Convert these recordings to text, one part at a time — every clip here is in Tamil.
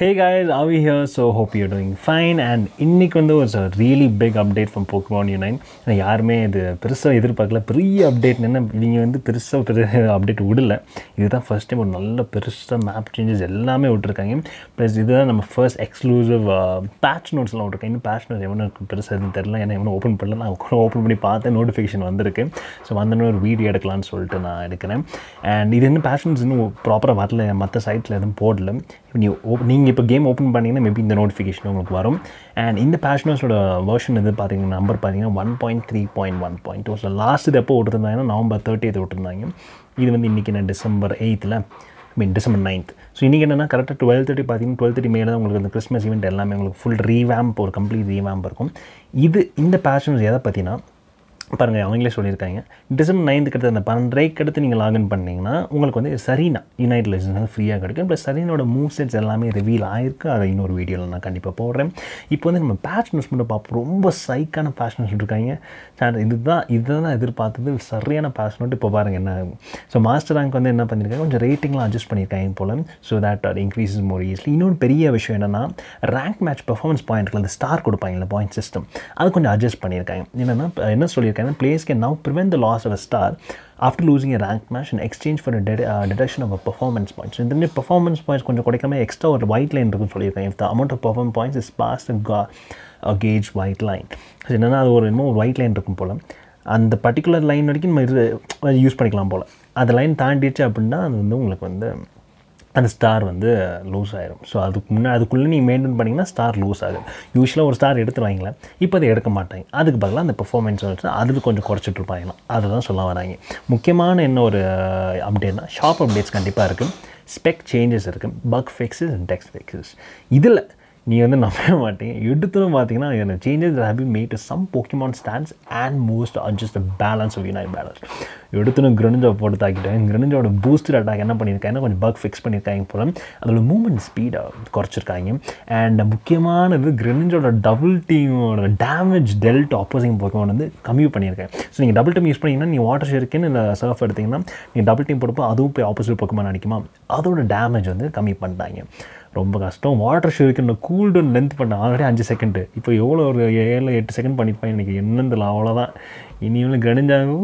Hey guys are we here so hope you're doing fine and இன்னைக்கு வந்து ஒரு really big update from Pokemon Unite யாருமே இது பெருசாக எதிர்பார்க்கல பெரிய அப்டேட் என்ன நீங்கள் வந்து பெருசாக பெரிய அப்டேட் விடல இதுதான் ஃபர்ஸ்ட் டைம் ஒரு நல்ல பெருசாக மேப் சேஞ்சஸ் எல்லாமே விட்டுருக்காங்க ப்ளஸ் இதுதான் நம்ம ஃபர்ஸ்ட் எக்ஸ்க்ளூசிவ் பேட்ச் நோட்ஸ்லாம் விட்ருக்கேன் இன்னும் பேட்ச் நோட்ஸ் எவனு பெருசாக எதுவும் தெரில ஏன்னா எவனும் ஓப்பன் பண்ணல நான் ஓப்பன் பண்ணி பார்த்தேன் நோட்டிஃபிகேஷன் வந்திருக்கு ஸோ வந்தோடனே ஒரு வீடியோ எடுக்கலாம்னு சொல்லிட்டு நான் எடுக்கிறேன் அண்ட் இது இன்னும் பேட்ச் நோட்ஸ் இன்னும் ப்ராப்பராக வரல மற்ற சைட்டில் எதுவும் போடல நீ நீங்கள் இப்போ கேம் ஓப்பன் பண்ணிங்கன்னா மேபி இந்த நோட்டிஃபிகேஷன் உங்களுக்கு வரும் அண்ட் இந்த பேஷனர்ஸோட வேர்ஷன் இது பார்த்தீங்கன்னா நம்பர் பார்த்தீங்கன்னா one point three point one point two so last இது எப்போ விட்டுருந்தாங்கன்னா நவம்பர் தேர்ட்டியத் விட்டுருந்தாங்க இது வந்து இன்றைக்கி நான் டிசம்பர் எயித்தில் I mean December ninth so இன்றைக்கி என்னென்னா கரெக்டாக டுவெல் தேர்ட்டி பார்த்தீங்கன்னா டுவெல் தேர்ட்டி மேலே தான் உங்களுக்கு அந்த கிறிஸ்மஸ் ஈவெண்ட் எல்லாமே உங்களுக்கு ஃபுல் ரீவேம்ப் ஒரு கம்ப்ளீட் ரீவேம்ப் இருக்கும் இது இந்த பேஷன்ஸ் எதை பற்றினா பாருங்கள் அவங்களே சொல்லியிருக்காங்க டிசம்பர் நைன்த்துக்கு அடுத்து அந்த பன்னெண்டரைக்கு அடுத்து நீங்கள் லாகின் பண்ணிங்கன்னா உங்களுக்கு வந்து சரீனா யுனைட் லைசன்ஸ் வந்து ஃப்ரீயாக கிடைக்கும் ப்ளஸ் சரீனோட மூவ் செட்ஸ் எல்லாமே ரிவீல் ஆயிருக்கு அதை இன்னொரு வீடியோவில் நான் கண்டிப்பாக போடுறேன் இப்போ வந்து நம்ம பேஷனஸ் மட்டும் பார்ப்போம் ரொம்ப சைக்கான பேஷனஸ் இருக்காங்க சார் இதுதான் இதுதான் எதிர்பார்த்தது சரியான பேஷனோட் இப்போ பாருங்கள் என்ன ஆகும் ஸோ மாஸ்டர் ரேங்க் வந்து என்ன பண்ணியிருக்காங்க கொஞ்சம் ரேட்டிங்லாம் அட்ஜஸ்ட் பண்ணியிருக்காங்க போல் ஸோ தட் அது இன்க்ரீசஸ் மோர் ஈஸிலி இன்னொரு பெரிய விஷயம் என்னென்னா ரேங்க் மேட்ச் பெர்ஃபார்மன்ஸ் பாயிண்ட்டில் அந்த ஸ்டார் கொடுப்பாங்கல்ல பாயிண்ட் சிஸ்டம் அது கொஞ்சம் அட்ஜஸ்ட் பண்ணியிருக்காங்க என்னென்னா என்ன சொல்லியிருக்காங்க players can now prevent the loss of a star after losing a ranked match in exchange for a de- uh, deduction of a performance points. இந்த மாதிரி performance points கொஞ்சம் குறைக்காம எக்ஸ்ட்ரா ஒரு ஒயிட் லைன் இருக்குன்னு சொல்லியிருக்காங்க if the amount of performance points is past a, ga- a gauge white line so என்னென்னா அது ஒரு இன்னும் ஒரு ஒயிட் லைன் இருக்கும் போல் அந்த பர்டிகுலர் லைன் வரைக்கும் நம்ம இது யூஸ் பண்ணிக்கலாம் போல் அந்த லைன் தாண்டிடுச்சு அப்படின்னா அது வந்து உங்களுக்கு வந்து அந்த ஸ்டார் வந்து லூஸ் ஆயிரும் ஸோ அதுக்கு முன்னே அதுக்குள்ளே நீங்கள் மெயின்டைன் பண்ணிங்கன்னா ஸ்டார் லூஸ் ஆகுது யூஸ்வலாக ஒரு ஸ்டார் எடுத்துருவாங்களே இப்போ அதை எடுக்க மாட்டாங்க அதுக்கு பதிலாக அந்த பெர்ஃபார்மன்ஸ் வச்சு அதுக்கு கொஞ்சம் குறைச்சிட்டு இருப்பாங்களாம் அதை தான் சொல்ல வராங்க முக்கியமான என்ன ஒரு அப்டேட்னா ஷாப் அப்டேட்ஸ் கண்டிப்பாக இருக்குது ஸ்பெக் சேஞ்சஸ் இருக்குது bug fixes and text fixes இதில் நீ வந்து நம்பவே மாட்டீங்க எடுத்துரும் பார்த்தீங்கன்னா எனக்கு changes have be made some Pokemon stands and most adjust balance of Unite balance எடுத்துன்னு கிரனிஜா போட்டு தாக்கிட்டேன் கிரனிஜாவோட பூஸ்டர் அட்டாக் என்ன பண்ணியிருக்காங்க கொஞ்சம் பக் ஃபிக்ஸ் பண்ணியிருக்காங்க போல அதோட மூமெண்ட் ஸ்பீடை குறைச்சிருக்காங்க அண்ட் முக்கியமானது கிரனிஜோட டபுள் டீமோட டேமேஜ் டெல்ட் ஆப்போசிங் போக்கிமான் வந்து கம்மி பண்ணியிருக்கேன் ஸோ நீங்கள் டபுள் டீம் யூஸ் பண்ணிங்கன்னா நீங்கள் வாட்டர் ஷேருக்குன்னு இல்லை சர்ஃப் எடுத்திங்கன்னா நீங்கள் டபுள் டீம் போடுப்போ அதுவும் போய் ஆப்போசிட் போக்கமான் அடிக்குமா அதோட டேமேஜ் வந்து கம்மி பண்ணிட்டாங்க ரொம்ப கஷ்டம் வாட்டர் ஷூக்கு கூல் டவுன் லென்த் பண்ண ஆல்ரெடி அஞ்சு செகண்டு இப்போ எவ்வளோ ஒரு ஏழு எட்டு செகண்ட் பண்ணியிருப்பாங்க எனக்கு என்னன்னு அவ்வளோதான் இனிமேல் கணிஞ்சாங்க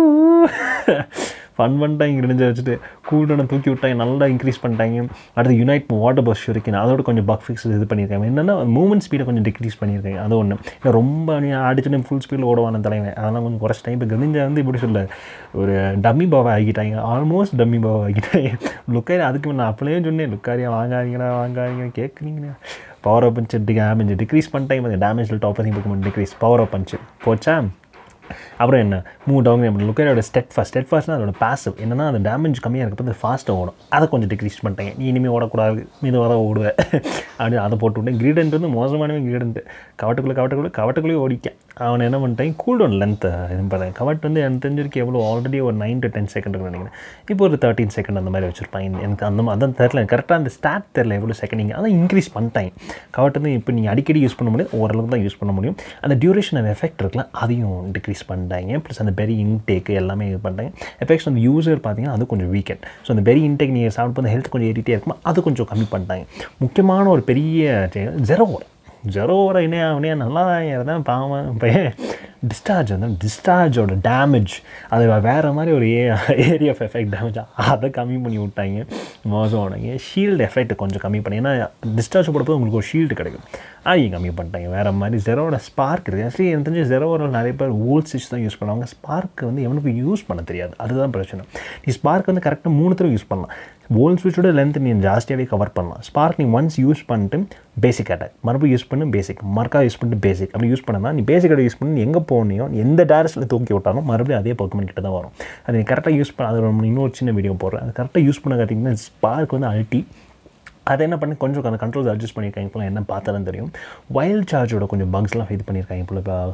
ஃபன் பண்ணிட்டாங்க கிழிஞ்ச வச்சுட்டு கூல்டனை தூக்கி விட்டாங்க நல்லா இன்க்ரீஸ் பண்ணிட்டாங்க அடுத்து யுனைட் வாட்டர் பஸ் ஷூரிக்கின் அதோட கொஞ்சம் பக் ஃபிக்ஸ் இது பண்ணியிருக்காங்க என்னென்னா மூவ்மெண்ட் ஸ்பீடை கொஞ்சம் டிக்ரீஸ் பண்ணியிருக்காங்க அது ஒன்று இல்லை ரொம்ப நீ அடிச்சுட்டு ஃபுல் ஸ்பீடில் ஓடுவான தலைவன் அதெல்லாம் கொஞ்சம் குறைச்சி டைம் இப்போ கிழிஞ்சா வந்து இப்படி சொல்ல ஒரு டம்மி பாவை ஆகிட்டாங்க ஆல்மோஸ்ட் டம்மி பாவை ஆகிட்டாங்க லுக்காரி அதுக்கு நான் அப்படியே சொன்னேன் லுக்காரியா வாங்காதீங்கடா வாங்காதீங்க கேட்குறீங்கண்ணா power up punch damage decrease பண்ணிட்டாங்க டேமேஜ் டாப் பக்கம் டிக்ரீஸ் பவர் அப் பஞ்சு போச்சா அப்புறம் என்ன மூவ் டவுன் அப்படி லுக்கரோட ஸ்டெட் ஃபாஸ்ட் ஸ்டெட் ஃபாஸ்ட்னா அதோட பாசிவ் என்னன்னா அந்த டேமேஜ் கம்மியாக இருக்கப்போ அது ஃபாஸ்ட்டாக ஓடும் அதை கொஞ்சம் டிக்ரீஸ் பண்ணிட்டேன் நீ இனிமேல் ஓடக்கூடாது மெதுவாக தான் ஓடுவேன் அப்படி அதை போட்டு விட்டேன் கிரீடன்ட் வந்து மோசமானவே கிரீடன்ட்டு கவட்டுக்குள்ளே கவட்டுக்குள்ளே கவட்டுக்குள்ளேயே ஓடிக்கேன் அவன் என்ன பண்ணிட்டேன் கூல் டவுன் லென்த் இது பண்ணேன் கவட் வந்து எனக்கு தெரிஞ்சிருக்கு எவ்வளோ ஆல்ரெடி ஒரு நைன் டு டென் செகண்ட் நினைக்கிறேன் இப்போ ஒரு தேர்ட்டின் செகண்ட் அந்த மாதிரி வச்சுருப்பாங்க எனக்கு அந்த மாதிரி அதான் தெரில கரெக்டாக அந்த ஸ்டாட் தெரில எவ்வளோ செகண்ட் நீங்கள் அதான் இன்க்ரீஸ் பண்ணிட்டாங்க கவட் வந்து இப்போ நீங்கள் அடிக்கடி யூஸ் பண்ண முடியாது ஓரளவுக்கு தான் யூஸ் பண்ண முடியும் அந்த டியூரேஷன் ஆஃப் எஃபெக்ட் இருக்குல்ல அதையும் டிக்ரீஸ் பண்ணிட்டாங்க ப்ளஸ் அந்த பெரி இன்டேக்கு எல்லாமே இது பண்ணிட்டாங்க எஃபெக்ட்ஸ் அந்த யூசர் பார்த்தீங்கன்னா அது கொஞ்சம் வீக்கெண்ட் ஸோ அந்த பெரி இன்டேக் நீங்கள் சாப்பிட்டு போது ஹெல்த் கொஞ்சம் ஏறிட்டே இருக்கும் அது கொஞ்சம் கம்மி பண்ணிட்டாங்க முக்கியமான ஒரு பெரிய ஜெரோ ஜெரோவோட இணையா இணையா நல்லா தான் பாவம் பையன் டிஸ்சார்ஜ் வந்து டிஸ்சார்ஜோட டேமேஜ் அது வேறு மாதிரி ஒரு a area of effect damage அதை கம்மி பண்ணி விட்டாங்க மோசமானங்க ஷீல்டு எஃபெக்ட் கொஞ்சம் கம்மி பண்ணி ஏன்னா டிஸ்சார்ஜ் போடும்போது உங்களுக்கு ஒரு ஷீல்டு கிடைக்கும் அதையும் கம்மி பண்ணிட்டாங்க வேறு மாதிரி ஜெரோட ஸ்பார்க் இருக்குது ஆக்சுவலி எனக்கு தெரிஞ்சு ஜெரோவோட நிறைய பேர் ஓல்ட் ஸ்டிச் தான் யூஸ் பண்ணுவாங்க ஸ்பார்க் வந்து எவனுக்கு யூஸ் பண்ண தெரியாது அதுதான் பிரச்சனை நீ ஸ்பார்க் வந்து கரெக்டாக மூணு தடவை யூஸ் பண்ணலாம் ஓல் ஸ்விட்சோட லென்த் நீ ஜாஸ்தியாகவே கவர் பண்ணலாம் ஸ்பார்க் நீ ஒன்ஸ் யூஸ் பண்ணிட்டு பேசிக் அட்டாக் மறுபடியும் யூஸ் பண்ணு பேசிக் மறுக்கா யூஸ் பண்ணிட்டு பேசிக் அப்படி யூஸ் பண்ணனா நீ பேசிக் அட்டாக் யூஸ் பண்ணி நீ எங்கே போனியோ எந்த டேரக்ஷனில் தூக்கி விட்டாலும் மறுபடியும் அதே பக்கம் கிட்ட தான் வரும் அது நீ கரெக்டாக யூஸ் பண்ண அது இன்னொரு சின்ன வீடியோ போடுறேன் அது கரெக்டாக யூஸ் பண்ண காட்டிங்கன்னா ஸ்பார்க் வந்து அல்ட்டி அதை என்ன பண்ணி கொஞ்சம் அந்த கண்ட்ரோல்ஸ் அட்ஜஸ்ட் பண்ணியிருக்காங்க போல என்ன பார்த்தாலும் தெரியும் வைல்ட் சார்ஜோட கொஞ்சம் பக்ஸ்லாம் இது பண்ணியிருக்காங்க போல இப்போ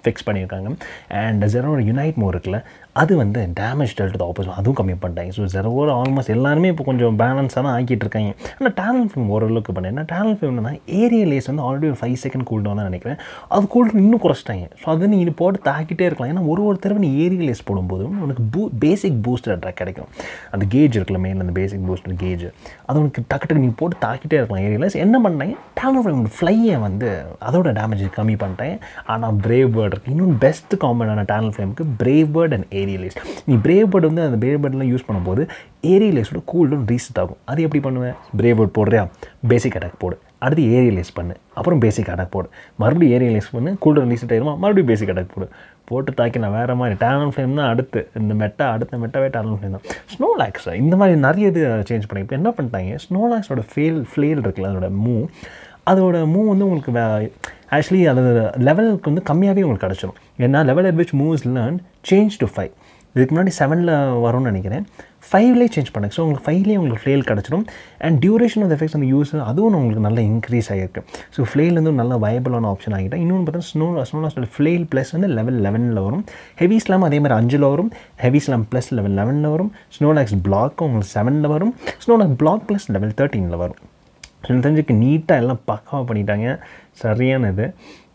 ஃபிக்ஸ் பண்ணியிருக்காங்க அண்ட் ஜெரோட யுனைட் மோர் இருக்குல்ல அது வந்து டேமேஜ் டெல்ட் ஆப்போசிட் அதுவும் கம்மி பண்ணிட்டாங்க ஸோ ஜெரோவோட ஆல்மோஸ்ட் எல்லாருமே இப்போ கொஞ்சம் பேலன்ஸாக தான் ஆக்கிட்டு இருக்காங்க ஆனால் டேலண்ட் ஃபிலிம் ஓரளவுக்கு பண்ணேன் ஏன்னா டேலண்ட் ஃபிலிம்னா ஏரியல் லேஸ் வந்து ஆல்ரெடி ஒரு ஃபைவ் செகண்ட் கூல் தான் நினைக்கிறேன் அது கூல் இன்னும் குறைச்சிட்டாங்க ஸோ அது நீ இது போட்டு தாக்கிட்டே இருக்கலாம் ஏன்னா ஒரு ஒரு தடவை நீ ஏரியல் லேஸ் போடும்போது உனக்கு பூ பேசிக் பூஸ்டர் ட்ராக் கிடைக்கும் அந்த கேஜ் இருக்குல்ல மெயின் அந்த பேசிக் பூஸ்டர் கேஜ் அது உனக்கு டக்கு டக்கு நீ போட்டு தாக்கிட்டே இருக்கலாம் ஏரியல் லேஸ் என்ன பண்ணாங்க டேலண்ட் ஃபிலிம் ஃப்ளையை வந்து அதோட டேமேஜ் கம்மி பண்ணிட்டேன் ஆனால் பிரேவ் பேர்ட் இருக்குது இன்னும் பெஸ்ட் காம்பனான டேலண்ட் ஃபிலிமுக்கு பிரேவ் பேர்ட் அண்ட் ஏரியலேஸ் நீ பிரேவ் பேர்ட் வந்து அந்த பிரேவ் பேர்ட்லாம் யூஸ் பண்ணும்போது ஏரியலேஸோட கூல் டவுன் ரீசெட் ஆகும் அது எப்படி பண்ணுவேன் பிரேவ் பேர்ட் போடுறியா பேசிக் அட்டாக் போடு அடுத்து ஏரியலேஸ் பண்ணு அப்புறம் பேசிக் அட்டாக் போடு மறுபடியும் ஏரியலேஸ் பண்ணு கூல் டவுன் ரீசெட் ஆகிடுமா மறுபடியும் பேசிக் அட்டாக் போடு போட்டு தாக்கி நான் வேறு மாதிரி டேலண்ட் ஃப்ளேம் தான் அடுத்து இந்த மெட்டா அடுத்த மெட்டாவே டேலண்ட் ஃப்ளேம் தான் ஸ்னோ லாக்ஸ் இந்த மாதிரி நிறைய இது சேஞ்ச் பண்ணி இப்போ என்ன பண்ணிட்டாங்க ஸ்னோ லாக்ஸோட ஃபேல் ஃப்ளேல் இருக்குல்ல அதோட மூ அதோட மூ வந்து உங்களுக்கு ஆக்சுவலி அதோட லெவலுக்கு வந்து கம்மியாகவே உங்களுக்கு கிடச்சிரும் ஏன்னா level at which moves learn change to five இதுக்கு முன்னாடி செவனில் வரும்னு நினைக்கிறேன் ஃபைவ்லேயே சேஞ்ச் பண்ணுங்க ஸோ உங்களுக்கு ஃபைவ்லேயே உங்களுக்கு ஃப்ளேல் கிடச்சிரும் அண்ட் டியூரேஷன் ஆஃப் எஃபெக்ட்ஸ் அந்த யூஸ் அதுவும் உங்களுக்கு நல்லா இன்க்ரீஸ் ஆகிருக்கு ஸோ ஃப்ளேல் வந்து நல்ல வயபிளான ஆப்ஷன் ஆகிட்டேன் இன்னொன்று பார்த்தா ஸ்னோ ஸ்னோலாஸோட ஃப்ளேல் ப்ளஸ் வந்து லெவல் லெவனில் வரும் ஹெவி ஸ்லாம் அதே மாதிரி அஞ்சில் வரும் ஹெவி ஸ்லாம் ப்ளஸ் லெவல் லெவனில் வரும் ஸ்னோலாக்ஸ் பிளாக் உங்களுக்கு செவனில் வரும் ஸ்னோலாக் பிளாக் ப்ளஸ் லெவல் தேர்ட்டீனில் வரும் எனக்கு தெரிஞ்சுக்கு நீட்டாக எல்லாம் பக்காவாக பண்ணிட்டாங்க சரியான இது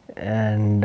அண்ட்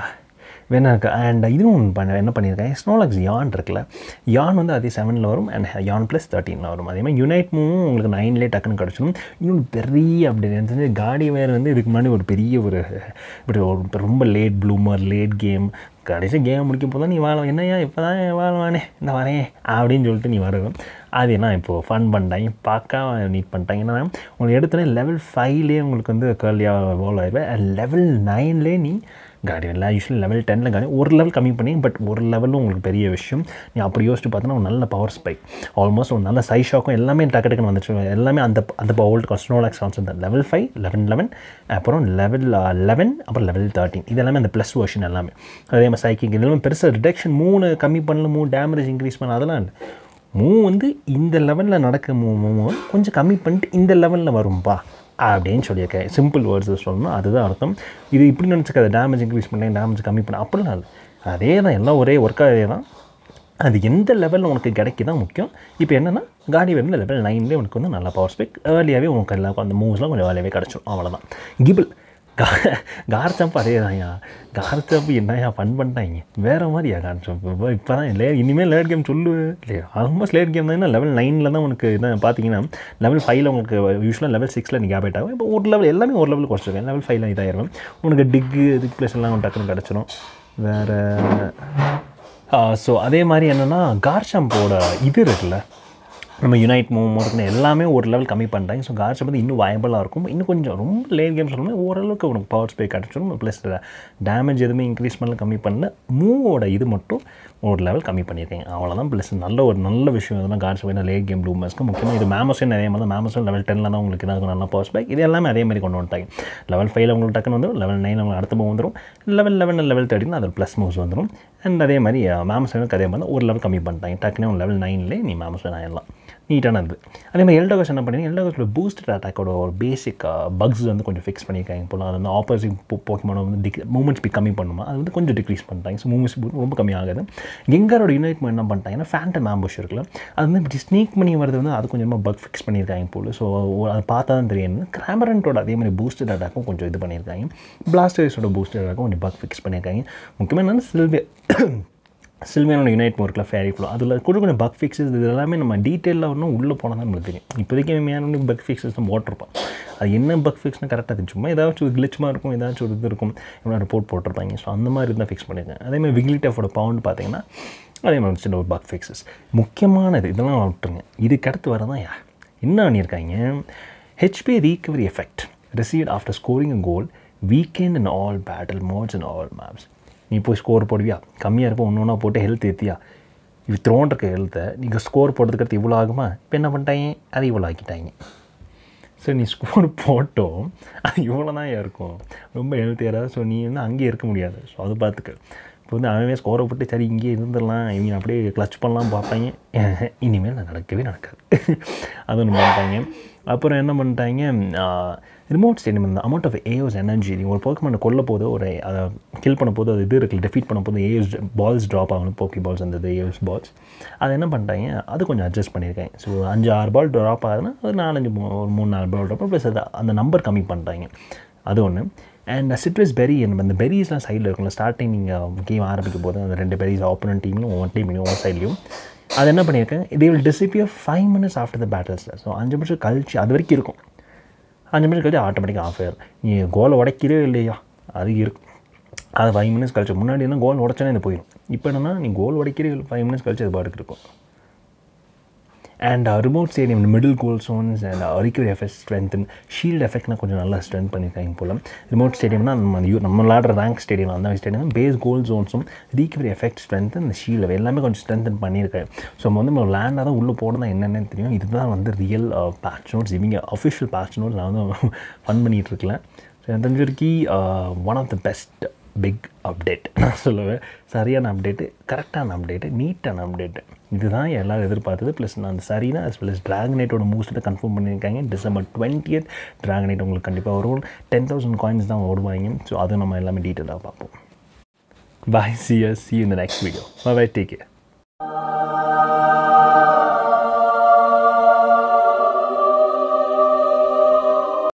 வேணா இருக்கு அண்ட் இதுவும் ஒன்று பண்ண என்ன பண்ணியிருக்காங்க ஸ்னோலாக்ஸ் யான் இருக்குல்ல யான் வந்து அதே செவனில் வரும் அண்ட் யான் ப்ளஸ் தேர்ட்டீனில் வரும் அதே மாதிரி யுனைட் மூவும் உங்களுக்கு நைன்லேயே டக்குன்னு கிடச்சிடும் இன்னொன்று பெரிய அப்படி எனக்கு தெரிஞ்சு காடி வேறு வந்து இதுக்கு முன்னாடி ஒரு பெரிய ஒரு இப்படி ஒரு ரொம்ப லேட் ப்ளூமர் லேட் கேம் கடைசி கேம் முடிக்கும் போது நீ வாழ என்னையா இப்போ தான் வாழ்வானே இந்த வரேன் அப்படின்னு சொல்லிட்டு நீ வருவேன் அது என்ன இப்போது ஃபன் பண்ணிட்டாங்க பார்க்க நீட் பண்ணிட்டாங்க ஏன்னா உங்களுக்கு எடுத்தோன்னே லெவல் ஃபைவ்லேயே உங்களுக்கு வந்து கேர்லியாக வோல் ஆயிடுவேன் லெவல் நைன்லேயே நீ காடி எல்லாம் யூஸ்வலி லெவல் டெனில் காடி ஒரு லெவல் கம்மி பண்ணி பட் ஒரு லெவலும் உங்களுக்கு பெரிய விஷயம் நீ அப்படி யோசிச்சு பார்த்தோன்னா ஒரு நல்ல பவர் ஸ்பைக் ஆல்மோஸ்ட் ஒரு நல்ல சைஸ் ஷாக்கும் எல்லாமே டக்கு டக்குன்னு வந்துச்சு எல்லாமே அந்த அந்த ஓல்டு ஸ்னோலாக்ஸ் கான்செப்ட் தான் லெவல் ஃபைவ் லெவன் லெவன் அப்புறம் லெவல் லெவன் அப்புறம் லெவல் தேர்ட்டின் இது எல்லாமே அந்த ப்ளஸ் வெர்ஷன் எல்லாமே அதே மாதிரி சைக்கிங் எல்லாமே பெருசாக ரிடக்ஷன் மூணு கம்மி பண்ணல மூணு டேமேஜ் இன்க்ரீஸ் பண்ண அதெல்லாம் இல்லை மூ வந்து இந்த லெவலில் நடக்க மூ மூ கொஞ்சம் கம்மி பண்ணிட்டு இந்த லெவலில் வரும்பா அப்படின்னு சொல்லியிருக்கேன் சிம்பிள் வேர்ட்ஸ் சொல்லணும் அதுதான் அர்த்தம் இது இப்படி நினச்சிக்காது டேமேஜ் இன்க்ரீஸ் பண்ணேன் டேமேஜ் கம்மி பண்ண அப்படிலாம் இல்லை அதே தான் எல்லாம் ஒரே ஒர்க்காக அதே தான் அது எந்த லெவலில் உனக்கு கிடைக்குதான் முக்கியம் இப்போ என்னென்னா காடி வந்து லெவல் நைன்லேயே உனக்கு வந்து நல்ல பவர் ஸ்பெக் ஏர்லியாகவே உனக்கு எல்லாம் அந்த மூவ்ஸ்லாம் கொஞ்சம் வேலையாகவே கிடச்சிடும் அவ்வளோதான் கிபிள் கா கார் ஜம்ப் அதே தான்யா கார் ஜம்ப் என்னையா ஃபன் பண்ணிட்டாங்க வேறு மாதிரியா கார் ஜம்ப் இப்போ இப்போ தான் லே இனிமேல் லேட் கேம் சொல்லு இல்லையா ஆல்மோஸ்ட் லேட் கேம் தான் லெவல் நைனில் தான் உனக்கு இதான் பார்த்தீங்கன்னா லெவல் ஃபைவ்ல உங்களுக்கு யூஸ்வலாக லெவல் சிக்ஸில் நீ கேபேட் ஆகும் இப்போ ஒரு லெவல் எல்லாமே ஒரு லெவல் குறைச்சிருக்கேன் லெவல் ஃபைவ்ல இதாகிருக்கும் உனக்கு டிக்கு டிக் ப்ளஸ் எல்லாம் டக்குன்னு கிடச்சிரும் வேறு ஸோ அதே மாதிரி என்னென்னா கார் ஷாம்போட இது இருக்குல்ல நம்ம யுனைட் மூவ் இருக்குன்னு எல்லாமே ஒரு லெவல் கம்மி பண்ணுறாங்க ஸோ கார்ஸ் வந்து இன்னும் வயபிளாக இருக்கும் இன்னும் கொஞ்சம் ரொம்ப லேட் கேம் சொல்லணும் ஓரளவுக்கு உனக்கு பவர் ஸ்பே கிடச்சிடும் ப்ளஸ் டேமேஜ் எதுவுமே இன்க்ரீஸ் பண்ணல கம்மி பண்ணல மூவோட இது மட்டும் ஒரு லெவல் கம்மி பண்ணியிருக்கேன் அவ்வளோதான் ப்ளஸ் நல்ல ஒரு நல்ல விஷயம் இதெல்லாம் கார்ஸ் வேணும் லேட் கேம் ப்ளூ மேஸ்க்கு முக்கியமாக இது மேமஸும் அதே மாதிரி தான் மேமஸும் லெவல் டெனில் தான் உங்களுக்கு இதாக நல்ல பவர் ஸ்பேக் இது எல்லாமே அதே மாதிரி கொண்டு வந்துட்டாங்க லெவல் ஃபைவ்ல உங்களுக்கு டக்குன்னு வந்துடும் லெவல் நைன் உங்களுக்கு அடுத்த மூவ் வந்துடும் லெவல் லெவன் லெவல் தேர்ட்டின் அதில் ப்ளஸ் மூவ்ஸ் வந்துடும் அண்ட் அதே மாதிரி மேமஸனுக்கு அதே மாதிரி ஒரு லெவல் கம்மி பண்ணிட்டாங்க டக்குனு லெவல் நைன்லேயே நீ மேமஸன் ஆயிடலாம் நீட்டானது அதே மாதிரி எல்டோகஸ் என்ன பண்ணி எல்டோகஸோட பூஸ்டர் அட்டாக்கோட ஒரு பேசிக் பக்ஸ் வந்து கொஞ்சம் ஃபிக்ஸ் பண்ணியிருக்காங்க போல அது வந்து ஆப்போசிட் போக்கிமான வந்து டிக் மூமெண்ட் ஸ்பீட் கம்மி பண்ணுமா அது வந்து கொஞ்சம் டிக்ரீஸ் பண்ணிட்டாங்க ஸோ மூமெண்ட் ஸ்பீட் ரொம்ப கம்மி ஆகுது கெங்காரோட யுனைட் என்ன பண்ணிட்டாங்கன்னா ஃபேண்டம் ஆம்புஷ் இருக்குல்ல அது வந்து இப்படி ஸ்னீக் பண்ணி வரது வந்து அது கொஞ்சமாக பக் ஃபிக்ஸ் பண்ணியிருக்காங்க போல ஸோ அதை பார்த்தா தான் தெரியும் கிராமரண்ட்டோட அதே மாதிரி பூஸ்டர் அட்டாக்கும் கொஞ்சம் இது பண்ணியிருக்காங்க பிளாஸ்டர்ஸோட பூஸ்டர் அட்டாக்கும் கொஞ்சம் பக் ஃபிக்ஸ் பண்ணியிருக்காங்க முக்கியமாக என்னென்னா சில்வே சில்வியானோட யுனைட் ஒர்க்கில் ஃபேரி ஃப்ளோ அதில் கூட கொஞ்சம் பக் ஃபிக்ஸஸ் இது எல்லாமே நம்ம டீட்டெயிலில் ஒன்றும் உள்ளே போனால் தான் நம்மளுக்கு தெரியும் இப்போதைக்கு மேலே பக் ஃபிக்ஸஸ் தான் போட்டிருப்பான் அது என்ன பக் ஃபிக்ஸ்னு கரெக்டாக தெரியும் சும்மா ஏதாச்சும் ஒரு கிளிச்சமாக இருக்கும் ஏதாச்சும் ஒரு இது இருக்கும் இவ்வளோ ரிப்போர்ட் போட்டிருப்பாங்க ஸோ அந்த மாதிரி தான் ஃபிக்ஸ் பண்ணியிருக்கேன் அதேமாதிரி விக்லிட்டஃபோட பவுண்ட் பார்த்தீங்கன்னா அதே மாதிரி சின்ன ஒரு பக் ஃபிக்ஸஸ் முக்கியமானது இதெல்லாம் விட்டுருங்க இதுக்கு அடுத்து வரதான் யா என்ன பண்ணியிருக்காங்க HP recovery effect receive after scoring a goal weekend in all battle modes in all maps நீ போய் ஸ்கோர் போடுவியா கம்மியாக இருப்போம் ஒன்று ஒன்றா போட்டு ஹெல்த் ஏற்றியா இது த்ரோன்றிருக்க ஹெல்த்தை நீங்கள் ஸ்கோர் போடுறதுக்கு இவ்வளோ ஆகுமா இப்போ என்ன பண்ணிட்டாங்க அது இவ்வளோ ஆக்கிட்டாங்க சரி நீ ஸ்கோர் போட்டோம் அது இவ்வளோ தான் இருக்கும் ரொம்ப ஹெல்த்தியாக ஸோ நீ வந்து அங்கேயே இருக்க முடியாது ஸோ அது பார்த்துக்க இப்போ வந்து அவன் ஸ்கோரை போட்டு சரி இங்கேயே இருந்துடலாம் இவங்க அப்படியே கிளச் பண்ணலாம் பார்ப்பாங்க இனிமேல் அது நடக்கவே நடக்காது அது ஒன்று பண்ணிட்டாங்க அப்புறம் என்ன பண்ணிட்டாங்க ரிமோட் ஸ்டேடியம் இந்த அமௌண்ட் ஆஃப் ஏஓஸ் எனர்ஜி நீங்கள் ஒரு போக்கமான கொல்ல போது ஒரு அதை கில் பண்ண போது அது இது இருக்குல்ல டெஃபீட் பண்ண போது ஏஎஸ் பால்ஸ் ட்ராப் ஆகணும் போக்கி பால்ஸ் அந்த ஏஎஸ் பால்ஸ் அதை என்ன பண்ணிட்டாங்க அது கொஞ்சம் அட்ஜஸ்ட் பண்ணியிருக்கேன் ஸோ அஞ்சு ஆறு பால் ட்ராப் ஆகுதுன்னா ஒரு நாலஞ்சு மூ ஒரு மூணு நாலு பால் ட்ராப் ப்ளஸ் அது அந்த நம்பர் கம்மி பண்ணிட்டாங்க அது ஒன்று அண்ட் சிட்ரஸ் பெரி அந்த பெரிஸ்லாம் சைடில் இருக்கும்ல ஸ்டார்டிங் நீங்கள் கேம் ஆரம்பிக்கும் போது அந்த ரெண்டு பெரிஸ் ஆப்போனன்ட் டீம்லையும் ஒவ்வொரு டீம்லையும் ஒவ்வொரு சைட்லையும் அது என்ன பண்ணியிருக்கேன் இதே will disappear five minutes after the பேட்டில்ஸில் ஸோ அஞ்சு நிமிஷம் கழிச்சு அது வரைக்கும் இருக்கும் அஞ்சு நிமிஷம் கழிச்சு ஆட்டோமேட்டிக்காக ஆஃப் ஆயிரும் நீ கோலை உடைக்கிறே இல்லையா அது இருக்கும் அது ஃபைவ் மினிட்ஸ் கழிச்சு முன்னாடி என்ன கோல் உடச்சோன்னே இது போயிடும் இப்போ என்னன்னா நீ கோல் உடைக்கிறே ஃபைவ் மினிட்ஸ் கழிச்சு அது பாட்டுக்கு இருக்கும் and remote stadium middle goal zones and recovery effect strength shield எஃபெக்ட்னா கொஞ்சம் நல்லா ஸ்ட்ரென்த் பண்ணியிருக்காங்க போல் ரிமோட் ஸ்டேடியம்னா நம்ம யூ நம்ம விளாடுற ரேங்க் ஸ்டேடியம் அந்த மாதிரி ஸ்டேடியம் பேஸ் கோல் ஜோன்ஸும் ரிகவரி எஃபெக்ட் ஸ்ட்ரென்த் இந்த ஷீல்டு எல்லாமே கொஞ்சம் ஸ்ட்ரென்தன் பண்ணியிருக்காரு ஸோ நம்ம வந்து நம்ம லேண்டாக தான் உள்ளே போட தான் என்னென்னு தெரியும் இதுதான் வந்து ரியல் பேட்ச் நோட்ஸ் இவங்க அஃபிஷியல் பேட்ச் நோட்ஸ் நான் வந்து ஃபன் பண்ணிகிட்டு இருக்கல ஸோ எனக்கு தெரிஞ்ச வரைக்கும் one of the best big update நான் சொல்லுவேன் சரியான அப்டேட்டு கரெக்டான அப்டேட்டு நீட்டான அப்டேட்டு இதுதான் எல்லோரும் எதிர்பார்த்தது ப்ளஸ் நான் அந்த சரினா அஸ் ப்ளஸ் ட்ராகனைட்டோட மூஸ்ட்டை கன்ஃபார்ம் பண்ணியிருக்காங்க டிசம்பர் டுவெண்ட்டியத் ட்ராகனைட் உங்களுக்கு கண்டிப்பாக வரும் டென் தௌசண்ட் காயின்ஸ் தான் ஓடுவாங்க ஸோ அதை நம்ம எல்லாமே டீட்டெயிலாக பார்ப்போம் பாய் சி எஸ் சி இந்த next video bye take care